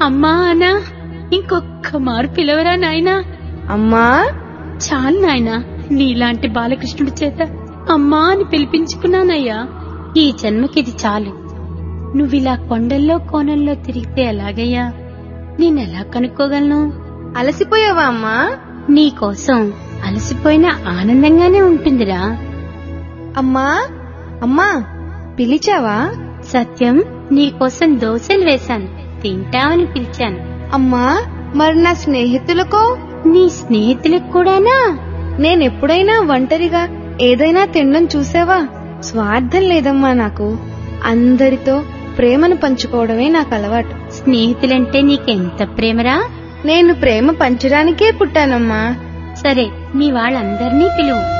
అమ్మా అనా ఇంకొక్క మారు పిలవరా నాయనా అమ్మా చాలు నాయనా నీలాంటి బాలకృష్ణుడి చేత అమ్మా అని పిలిపించుకున్నానయ్యా ఈ జన్మకిది చాలు నువ్విలా కొండల్లో కోణంలో తిరిగితే ఎలాగయ్యా నేనెలా కనుక్కోగలను అలసిపోయావా అమ్మా నీకోసం అలసిపోయిన ఆనందంగానే ఉంటుందిరా అమ్మా అమ్మా పిలిచావా సత్యం నీకోసం దోశలు వేశాను తింటావని పిలిచాను అమ్మా మరి నా స్నేహితులకో నీ స్నేహితులకు కూడానా నేనెప్పుడైనా ఒంటరిగా ఏదైనా తినడం చూసావా స్వార్థం లేదమ్మా నాకు అందరితో ప్రేమను పంచుకోవడమే నాకు అలవాటు స్నేహితులంటే నీకెంత ప్రేమరా నేను ప్రేమ పంచడానికే పుట్టానమ్మా సరే మీ వాళ్ళందరినీ పిలువు